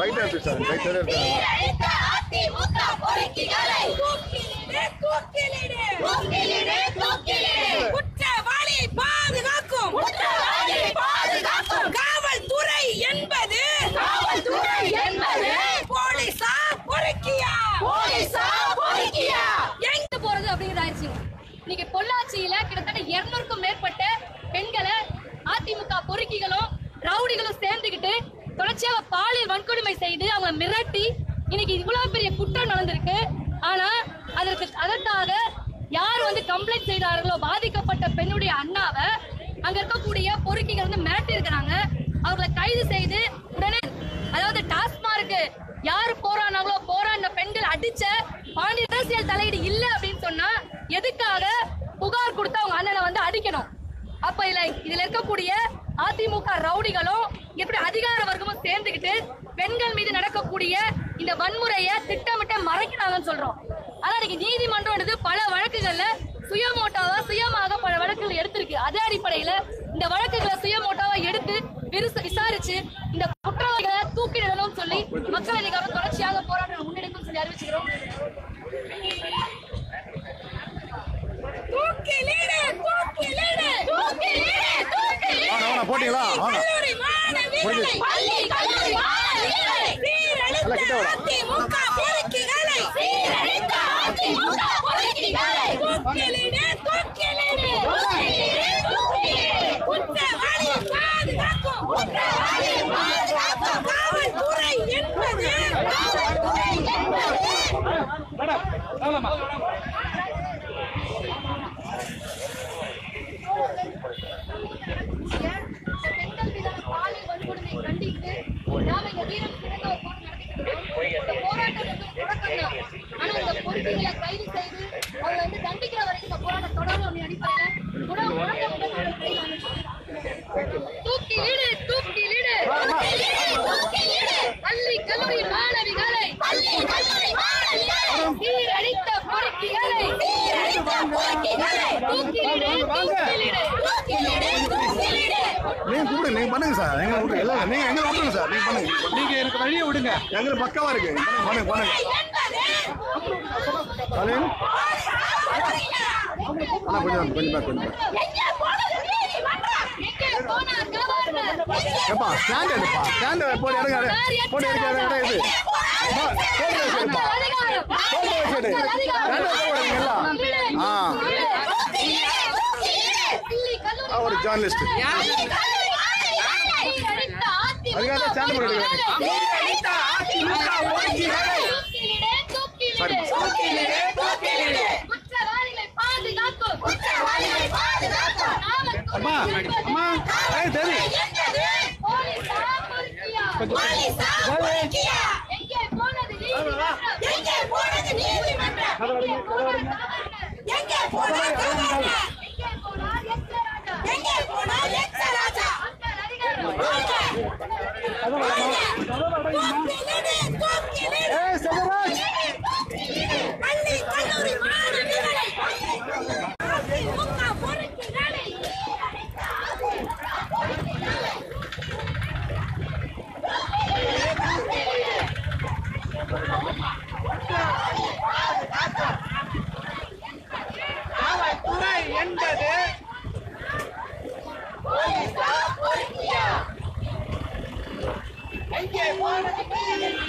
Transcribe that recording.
Right எடுத்து sir right side எடுத்து சீரழித்த அதிமுக பொறுக்கிகளை தூக்கிலிடு, தூக்கிலிடு. தூக்கிலிடு, தூக்கிலிடு. குற்றவாளியை பாதுகாக்கும் குற்றவாளியை பாதுகாக்கும் காவல்துறை என்பது காவல்துறை என்பது போலீஸா பொறுக்கியா போலீஸா பொறுக்கியா எங்க போறது அப்படிங்கிறது ஆயிடுச்சுங்க இன்னைக்கு பொள்ளாச்சியில கிட்டத்தட்ட இருநூறுக்கும் மேற்பட்ட பெண்களை அதிமுக பொறுக்கிகளும் ரவுடிகளும் சேர்ந்துக்கிட்டு தொடர்ச்சியாக பாலியல் வன்கொடுமை செய்து அவங்க மிரட்டி இன்னைக்கு இவ்வளவு பெரிய குற்றம் நடந்திருக்கு ஆனா அதற்கு அதற்காக யார் வந்து கம்ப்ளைண்ட் செய்தார்களோ பாதிக்கப்பட்ட பெண்ணுடைய அண்ணாவை அங்க இருக்கக்கூடிய பொறுக்கிகள் வந்து மிரட்டி இருக்கிறாங்க அவர்களை கைது செய்து உடனே அதாவது டாஸ்மார்க்கு யாரு போராடினாங்களோ போராடின பெண்கள் அடிச்ச பாண்டிய அரசியல் தலையீடு இல்ல அப்படின்னு சொன்னா எதுக்காக புகார் கொடுத்து அவங்க அண்ணனை வந்து அடிக்கணும் அப்ப இதுல இதுல இருக்கக்கூடிய அதிமுக ரவுடிகளும் எப்படி அதிகார வர்க்கமும் சேர்ந்துக்கிட்டு பெண்கள் மீது நடக்கக்கூடிய இந்த வன்முறையை திட்டமிட்ட மறைக்கிறாங்கன்னு சொல்றோம் ஆனா இன்னைக்கு நீதிமன்றம் பல வழக்குகள்ல சுயமோட்டாவா சுயமாக பல வழக்குகள் எடுத்திருக்கு அதே அடிப்படையில இந்த வழக்குகளை சுயமோட்டாவா எடுத்து விரிச- விசாரிச்சு இந்த குற்றவாளிகளை தூக்கிடணும்னு சொல்லி மக்கள் அதிகாரம் தொடர்ச்சியாக போராட்டம் முன்னெடுக்கும் சொல்லி அறிவிச்சுக்கிறோம் தூக்கிலிடு, தூக்கிலிடு. தூக்கிலிடு, தூக்கிலிடு. வாங்க, வாங்க, போட்டீங்களா? வாங்க. கல்லூரி மாணவிகளை, முடிஞ்சு. பள்ளி, கல்லூரி மாணவிகளை, சீரழித்த எல்லாம் கிட்ட வாடா. அதிமுக பொறுக்கிகளை, சீரழித்த அதிமுக பொறுக்கிகளை, தூக்கிலிடு, தூக்கிலிடு. தூக்கிலிடு, தூக்கிலிடு. குற்றவாளியை பாதுகாக்கும் குற்றவாளியை பாதுகாக்கும் காவல்துறை என்பது காவல்துறை என்பது இந்த பெண்கள் மீதான பாலியல் வன்கொடுமையை கண்டித்து நாம இங்க வீரம் சிறந்த ஒரு போராட்டம் நடத்திட்டு இருக்கோம். இந்த போராட்டம் வந்து தொடக்கம் தான். ஆனா இந்த பொறுப்புகளை கைது செய்து அவங்களை வந்து தண்டிக்கிற வரைக்கும் இந்த போராட்டம் தொடரும் அப்படின்னு அடிப்படையில உணவு முழக்கம் வந்து நாங்கள் கைது வாங்கிட்டோம். தூக்கிலிடு தூக்கிலிடு பள்ளி கல்லூரி மாணவிகளை பள்ளி, கல்லூரி மாணவிகளை, சீரழித்த பொறுக்கிகளை சீரழித்த பொறுக்கிகளை, தூக்கிலிடு தூக்கிலிடு தூக்கிலிடு, தூக்கிலிடு. நீங்க கூப்பிடுங்க நீங்க பண்ணுங்க சார் எங்களை விட்டு இல்ல இல்ல, நீங்க எங்களை விட்டுருங்க சார் நீங்க பண்ணுங்க நீங்க எனக்கு வழியை விடுங்க எங்களுக்கு பக்காவா இருக்கு பண்ணுங்க பண்ணுங்க என்பது கலின் பொறுக்கியா. அண்ணா கொஞ்சம் கொஞ்சம் பேக் கொஞ்சம் பேக் எங்கே போனது நீதிமன்றம்? எங்கே போனார் கவர்னர் ஏப்பா ஸ்டாண்ட் எடுப்பா ஸ்டாண்ட் போட்டு எடுங்க எடு. போட்டு எடுக்க எடுங்க இது போட்டு வச்சு எடுப்பா அதிகாரம் போட்டு வச்சு எடு ஸ்டாண்ட் போடுறீங்களா ஆ பள்ளி கல்லூரி ஆ, ஒரு ஜேர்னலிஸ்ட் சீரழித்த அதிமுக அதுக்காக தான் ஸ்டாண்ட் போட்டு எடுக்கிறேன் சீரழித்த அதிமுக பொறுக்கிகளை, தூக்கிலிடு தூக்கிலிடு தூக்கிலிடு, தூக்கிலிடு. குற்றவாளிகளை பாதுகாக்கும் குற்றவாளிகளை பாதுகாக்கும் அம்மா அம்மா ஏய் தேவி என்பது போலீஸா பொறுக்கியா போலீஸா பொறுக்கியா? எங்கே போனது நீதிமன்றம் எங்கே போனது நீதிமன்றம்? எங்கே போனார் கவர்னர் எங்கே போனார் கவர்னர்? எங்கே போனார் எஸ் ராஜா எங்கே போனார் எஸ் ராஜா? மக்கள் அதிகாரம் வாங்க. தூக்கிலிடு, தூக்கிலிடு. ஏய் செல்வராஜ் பள்ளி, கல்லூரி மாணவிகளை, அதிமுக பொறுக்கிகளை, காவல்துறை என்பது போலீஸா பொறுக்கியா? எங்கே போனது